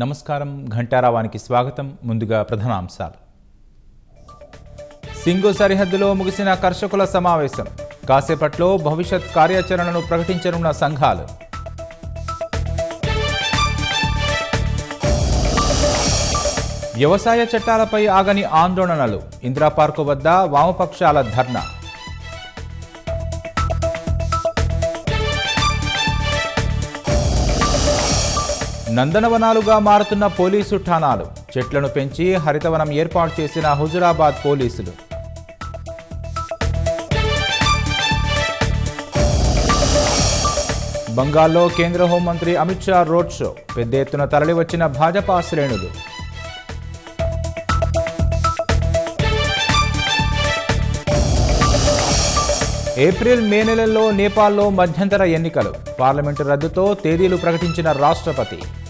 నమస్కారం ఘంటారావానికి స్వాగతం ముందుగా ప్రధానాంశాలు సింగు సరిహద్దులో ముగిసిన కర్షకుల సమావేశం కాసేపట్లో భవిష్యత్ కార్యాచరణను ప్రకటించనున్న సంఘాలు వ్యవసాయ చట్టాలపై ఆగని ఆందోళనలు ఇందిరా పార్కు వద్ద వామపక్షాల ధర్నా నందనవనాలుగా మారుతున్న పోలీసు ఠాణాలు చెట్లను పెంచి హరితవనం ఏర్పాటు చేసిన హుజురాబాద్ పోలీసులు బంగాల్లో కేంద్ర హోంమంత్రి అమిత్ షా రోడ్ షో పెద్ద ఎత్తున తరలివచ్చిన భాజపా శ్రేణులు ఏప్రిల్ మే నెలల్లో నేపాల్లో మధ్యంతర ఎన్నికలు పార్లమెంటు రద్దుతో తేదీలు ప్రకటించిన రాష్ట్రపతి